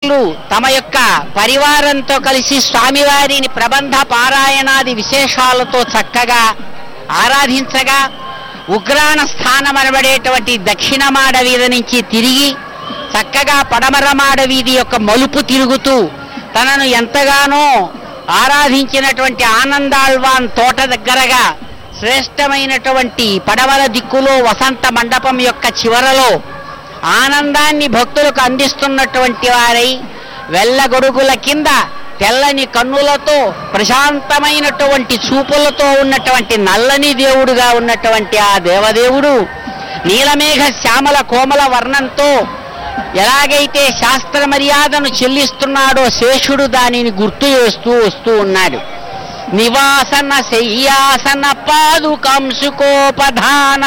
సేవకులు తమ యొక్క పరివారంతో కలిసి స్వామివారిని ప్రబంధ పారాయణాది విశేషాలతో చక్కగా ఆరాధించగా ఉగ్రాణ స్థానం అనబడేటువంటి దక్షిణ మాడ వీధి నుంచి తిరిగి చక్కగా పడమర మాడ వీధి యొక్క మలుపు తిరుగుతూ తనను ఎంతగానో ఆరాధించినటువంటి ఆనందాళ్వాన్ తోట దగ్గరగా శ్రేష్టమైనటువంటి పడమర దిక్కులో వసంత మండపం యొక్క చివరలో ఆనందాన్ని భక్తులకు అందిస్తున్నటువంటి వారై వెల్లగొడుగుల కింద తెల్లని కన్నులతో ప్రశాంతమైనటువంటి చూపులతో ఉన్నటువంటి నల్లని దేవుడుగా ఉన్నటువంటి ఆ దేవదేవుడు నీలమేఘ శ్యామల కోమల వర్ణంతో ఎలాగైతే శాస్త్ర మర్యాదను చెల్లిస్తున్నాడో శేషుడు దానిని గుర్తు చేస్తూ వస్తూ ఉన్నాడు నివాసన శయ్యాసన పాదుకంసుకోపధాన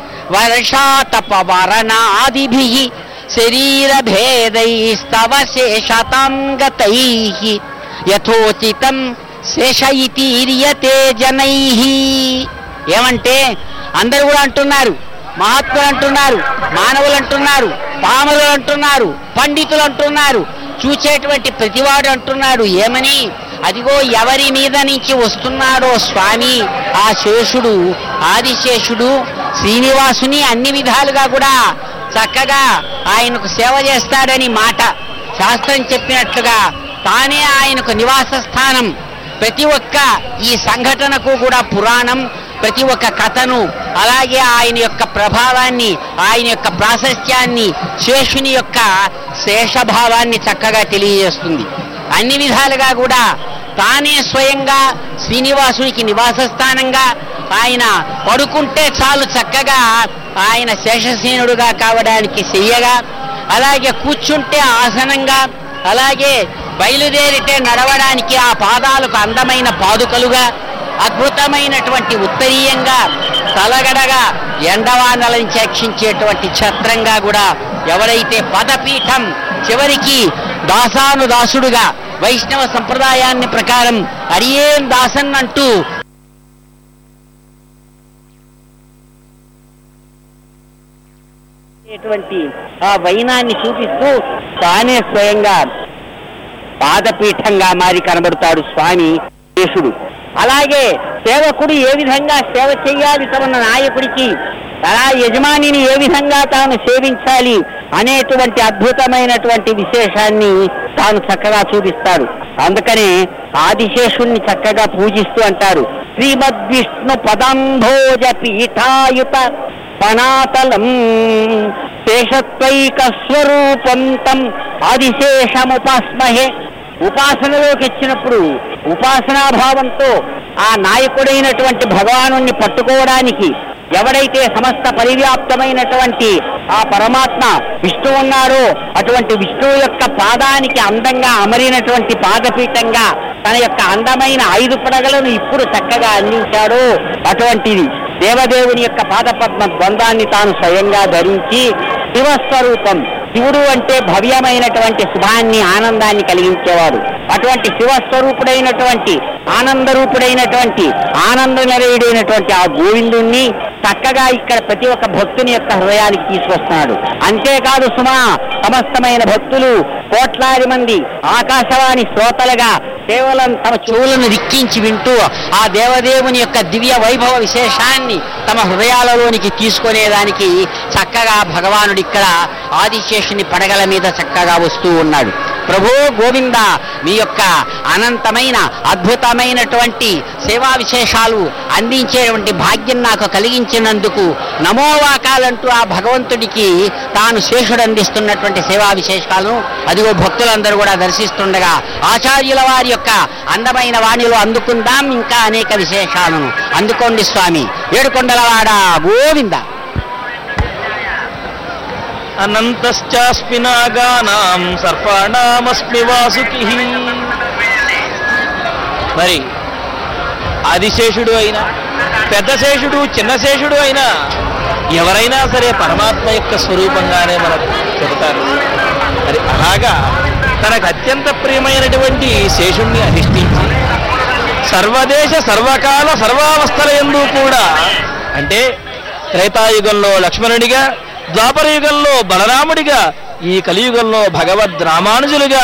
వర్షాతపవరణాదిభి శరీర భేదైస్తవ శేషతాం గతై యథోచితం శేష ఇతీర్యతే జనై ఏమంటే అందరూ కూడా అంటున్నారు మహాత్ములు అంటున్నారు మానవులు అంటున్నారు పామరులు అంటున్నారు పండితులు అంటున్నారు చూచేటువంటి ప్రతివాడు అంటున్నాడు ఏమని అదిగో ఎవరి మీద నుంచి వస్తున్నాడో స్వామి ఆ శేషుడు ఆదిశేషుడు శ్రీనివాసుని అన్ని విధాలుగా కూడా చక్కగా ఆయనకు సేవ చేస్తాడని మాట శాస్త్రం చెప్పినట్లుగా తానే ఆయనకు నివాస స్థానం ప్రతి ఒక్క ఈ సంఘటనకు కూడా పురాణం ప్రతి ఒక్క కథను అలాగే ఆయన యొక్క ప్రభావాన్ని ఆయన యొక్క ప్రాశస్త్యాన్ని శేషుని యొక్క శేషభావాన్ని చక్కగా తెలియజేస్తుంది అన్ని విధాలుగా కూడా తానే స్వయంగా శ్రీనివాసునికి నివాస స్థానంగా ఆయన పడుకుంటే చాలు చక్కగా ఆయన శేషసేనుడుగా కావడానికి చెయ్యగా అలాగే కూర్చుంటే ఆసనంగా అలాగే బయలుదేరితే నడవడానికి ఆ పాదాలకు అందమైన పాదుకలుగా అద్భుతమైనటువంటి ఉత్తరీయంగా తలగడగా ఎండవానలను చక్షించేటువంటి ఛత్రంగా కూడా ఎవరైతే పదపీఠం చివరికి దాసాను దాసుడుగా వైష్ణవ సంప్రదాయాన్ని ప్రకారం అరియేం దాసన్ అంటూ చేసేటువంటి ఆ వైనాన్ని చూపిస్తూ తానే స్వయంగా పాదపీఠంగా మారి కనబడతాడు స్వామి శేషుడు అలాగే సేవకుడు ఏ విధంగా సేవ చేయాలి తమ నాయకుడికి అలా యజమానిని ఏ విధంగా తాను సేవించాలి అనేటువంటి అద్భుతమైనటువంటి విశేషాన్ని తాను చక్కగా చూపిస్తాడు అందుకనే ఆదిశేషుణ్ణి చక్కగా పూజిస్తూ అంటారు శ్రీమద్విష్ణు పదంభోజ పీఠాయుత పనాతలం శేషత్వైక స్వరూపం తం ఆదిశేషముపాస్మహే ఉపాసనలోకి వచ్చినప్పుడు ఉపాసనాభావంతో ఆ నాయకుడైనటువంటి భగవాను పట్టుకోవడానికి ఎవడైతే సమస్త పరివ్యాప్తమైనటువంటి ఆ పరమాత్మ విష్ణు ఉన్నారో అటువంటి విష్ణువు యొక్క పాదానికి అందంగా అమరినటువంటి పాదపీఠంగా తన యొక్క అందమైన ఐదు పడగలను ఇప్పుడు చక్కగా అందించాడు అటువంటిది దేవదేవుని యొక్క పాదపద్మ ద్వందాన్ని తాను స్వయంగా ధరించి శివస్వరూపం శివుడు అంటే భవ్యమైనటువంటి శుభాన్ని ఆనందాన్ని కలిగించేవాడు అటువంటి శివస్వరూపుడైనటువంటి ఆనందరూపుడైనటువంటి ఆనంద నిలయుడైనటువంటి ఆ గోవిందుణ్ణి చక్కగా ఇక్కడ ప్రతి ఒక్క భక్తుని యొక్క హృదయానికి తీసుకొస్తున్నాడు అంతేకాదు సుమా సమస్తమైన భక్తులు కోట్లాది మంది ఆకాశవాణి శ్రోతలుగా కేవలం తమ చెవులను రిక్కించి వింటూ ఆ దేవదేవుని యొక్క దివ్య వైభవ విశేషాన్ని తమ హృదయాలలోనికి తీసుకునేదానికి చక్కగా భగవానుడు ఇక్కడ ఆదిశేషుని పడగల మీద చక్కగా వస్తూ ఉన్నాడు ప్రభు గోవింద మీ యొక్క అనంతమైన అద్భుతమైనటువంటి సేవా విశేషాలు అందించేటువంటి భాగ్యం నాకు కలిగించినందుకు నమోవాకాలంటూ ఆ భగవంతుడికి తాను శేషుడు అందిస్తున్నటువంటి సేవా విశేషాలను అదిగో భక్తులందరూ కూడా దర్శిస్తుండగా ఆచార్యుల వారి యొక్క అందమైన వాణిలో అందుకుందాం ఇంకా అనేక విశేషాలను అందుకోండి స్వామి ఏడుకొండలవాడ గోవింద అనంతశ్చాస్మి నాగానాం సర్పాణామస్మి వాసుకి మరి ఆదిశేషుడు అయినా పెద్ద శేషుడు చిన్న శేషుడు అయినా ఎవరైనా సరే పరమాత్మ యొక్క స్వరూపంగానే మనకు చెబుతారు మరి అలాగా తనకు అత్యంత ప్రియమైనటువంటి శేషుణ్ణి అధిష్ఠించి సర్వదేశ సర్వకాల సర్వావస్థల ఎందు కూడా అంటే త్రేతాయుగంలో లక్ష్మణుడిగా ద్వాపర యుగంలో బలరాముడిగా ఈ కలియుగంలో భగవద్ రామానుజులుగా